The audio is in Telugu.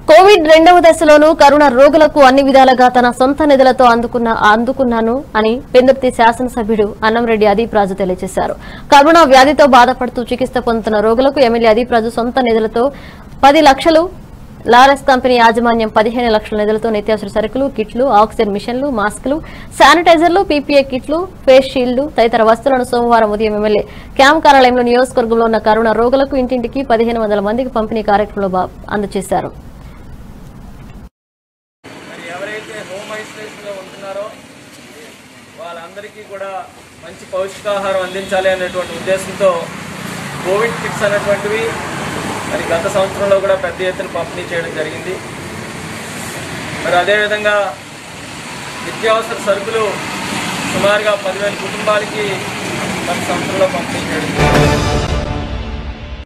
కోవిడ్ రెండవ దశలోనూ కరోనా రోగులకు అన్ని విధాలుగా తన సొంత నిధులతో అందుకున్న అందుకున్నాను అని పెందుర్తి శాసనసభ్యుడు అన్నంరెడ్డి అదీప్ రాజు తెలియజేశారు కరోనా వ్యాధితో బాధపడుతూ చికిత్స పొందుతున్న రోగులకు ఎమ్మెల్యే అదీప్ రాజు సొంత నిధులతో పది లక్షలు లారెస్ కంపెనీ యాజమాన్యం పదిహేను లక్షల నిధులతో నిత్యావసర సరుకులు కిట్లు ఆక్సిజన్ మిషన్లు మాస్కులు శానిటైజర్లు పీపీఏ కిట్లు ఫేస్ షీల్డ్లు తదితర వస్తువులను సోమవారం ఉదయం ఎమ్మెల్యే క్యాంప్ కార్యాలయంలో నియోజకవర్గంలో ఉన్న కరోనా రోగులకు ఇంటింటికి పదిహేను వందల మందికి పంపిణీ కార్యక్రమంలో బా- అందజేశారు మరి ఎవరైతే హోమ్ ఐసోలేషన్లో ఉంటున్నారో వాళ్ళందరికీ కూడా మంచి పౌష్టికాహారం అందించాలి అనేటువంటి ఉద్దేశంతో కోవిడ్ కిట్స్ అనేటువంటివి మరి గత సంవత్సరంలో కూడా పెద్ద ఎత్తున పంపిణీ చేయడం జరిగింది మరి అదేవిధంగా నిత్యావసర సరుకులు సుమారుగా పదివేల కుటుంబాలకి గత సంవత్సరంలో పంపిణీ చేయడం జరిగింది